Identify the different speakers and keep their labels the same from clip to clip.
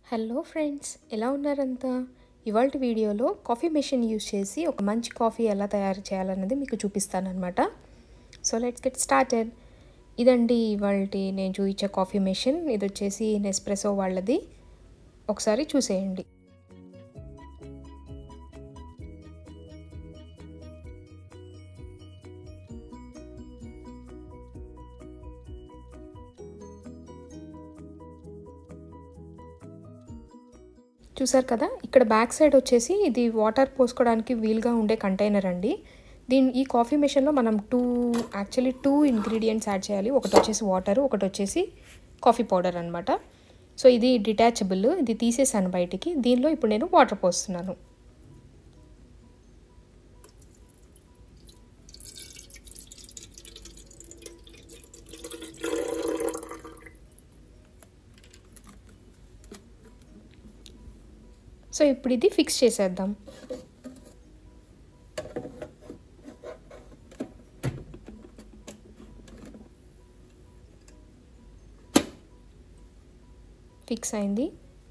Speaker 1: hello friends ఎలా ఉన్నారంతా ఇవాళ వీడియోలో కాఫీ మెషిన్ యూస్ చేసి ఒక మంచి కాఫీ ఎలా తయారు చేయాలన్నది మీకు చూపిస్తానమాట సో లెట్స్ గెట్ స్టార్టెడ్ ఇదండి ఇవాళ నేను చూపించే కాఫీ మెషిన్ ఇది వచ్చేసి నెస్ప్రెసో వాళ్ళది ఒకసారి చూసేయండి చూసారు కదా ఇక్కడ బ్యాక్ సైడ్ వచ్చేసి ఇది వాటర్ పోసుకోవడానికి వీలుగా ఉండే కంటైనర్ అండి దీని ఈ కాఫీ మెషిన్లో మనం two actually two ingredients add చేయాలి ఒకటి వచ్చేసి వాటర్ ఒకటి వచ్చేసి కాఫీ పౌడర్ అనమాట సో ఇది డిటాచబుల్ ఇది తీసేసాను బయటికి దీనిలో ఇప్పుడు నేను వాటర్ పోస్తున్నాను సో ఇప్పుడు ఇది ఫిక్స్ చేసేద్దాం ఫిక్స్ అయింది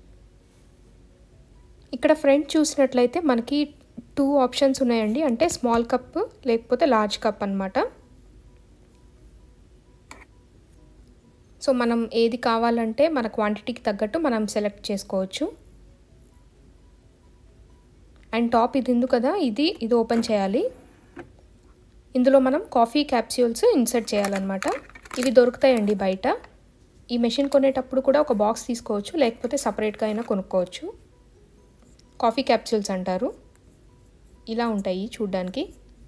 Speaker 1: ఇక్కడ ఫ్రంట్ చూసినట్లయితే మనకి టూ ఆప్షన్స్ ఉన్నాయండి అంటే స్మాల్ కప్ లేకపోతే లార్జ్ కప్ అనమాట సో మనం ఏది కావాలంటే మన క్వాంటిటీకి తగ్గట్టు మనం సెలెక్ట్ చేసుకోవచ్చు అండ్ టాప్ ఇది ఉంది కదా ఇది ఇది ఓపెన్ చేయాలి ఇందులో మనం కాఫీ క్యాప్స్యూల్స్ ఇన్సర్ట్ చేయాలన్నమాట ఇవి దొరుకుతాయండి బయట ఈ మెషిన్ కొనేటప్పుడు కూడా ఒక బాక్స్ తీసుకోవచ్చు లేకపోతే సపరేట్గా అయినా కొనుక్కోవచ్చు కాఫీ క్యాప్సూల్స్ అంటారు ఇలా ఉంటాయి చూడ్డానికి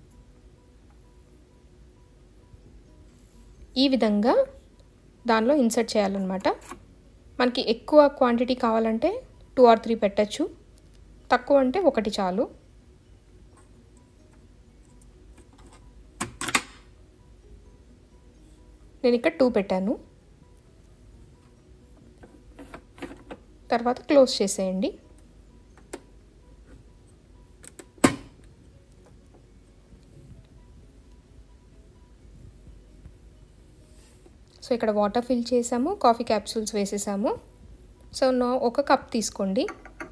Speaker 1: ఈ విధంగా దానిలో ఇన్సర్ట్ చేయాలన్నమాట మనకి ఎక్కువ క్వాంటిటీ కావాలంటే టూ ఆర్ త్రీ పెట్టచ్చు తక్కువ అంటే ఒకటి చాలు నేను ఇక్కడ టూ పెట్టాను తర్వాత క్లోజ్ చేసేయండి సో ఇక్కడ వాటర్ ఫిల్ చేసాము కాఫీ క్యాప్సూల్స్ వేసేసాము సో నో ఒక కప్ తీసుకోండి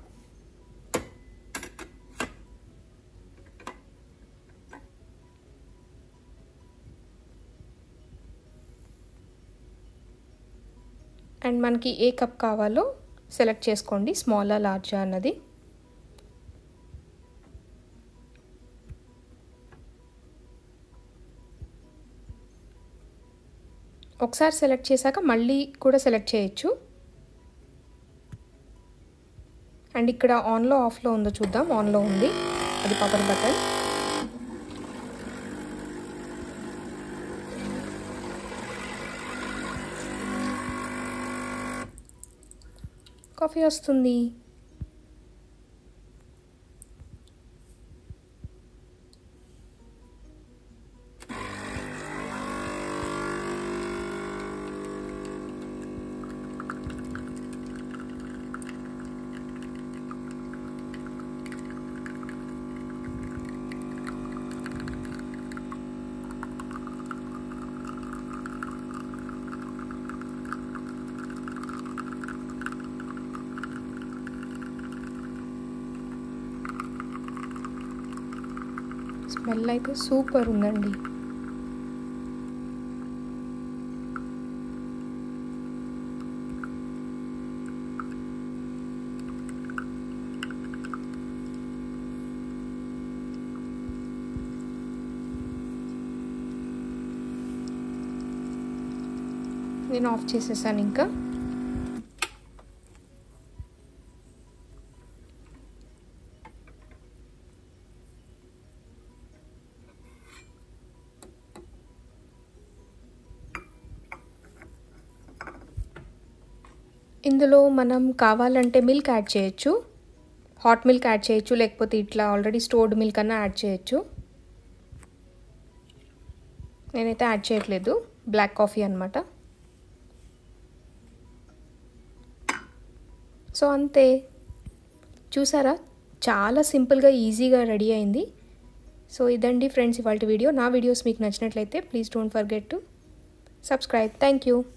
Speaker 1: అండ్ మనకి ఏ కప్ కావాలో సెలెక్ట్ చేసుకోండి స్మాలా లార్జా అన్నది ఒకసారి సెలెక్ట్ చేశాక మళ్ళీ కూడా సెలెక్ట్ చేయొచ్చు అండ్ ఇక్కడ ఆన్లో ఆఫ్లో ఉందో చూద్దాం ఆన్లో ఉంది అది పవర్ బటన్ కాఫీ వస్తుంది స్మెల్ అయితే సూపర్ ఉందండి నేను ఆఫ్ చేసేసాను ఇంకా ఇందులో మనం కావాలంటే మిల్క్ యాడ్ చేయొచ్చు హాట్ మిల్క్ యాడ్ చేయొచ్చు లేకపోతే ఇట్లా ఆల్రెడీ స్టోర్డ్ మిల్క్ అన్నా యాడ్ చేయొచ్చు నేనైతే యాడ్ చేయట్లేదు బ్లాక్ కాఫీ అనమాట సో అంతే చూసారా చాలా సింపుల్గా ఈజీగా రెడీ అయింది సో ఇదండి ఫ్రెండ్స్ ఇవాళ వీడియో నా వీడియోస్ మీకు నచ్చినట్లయితే please don't forget to subscribe thank you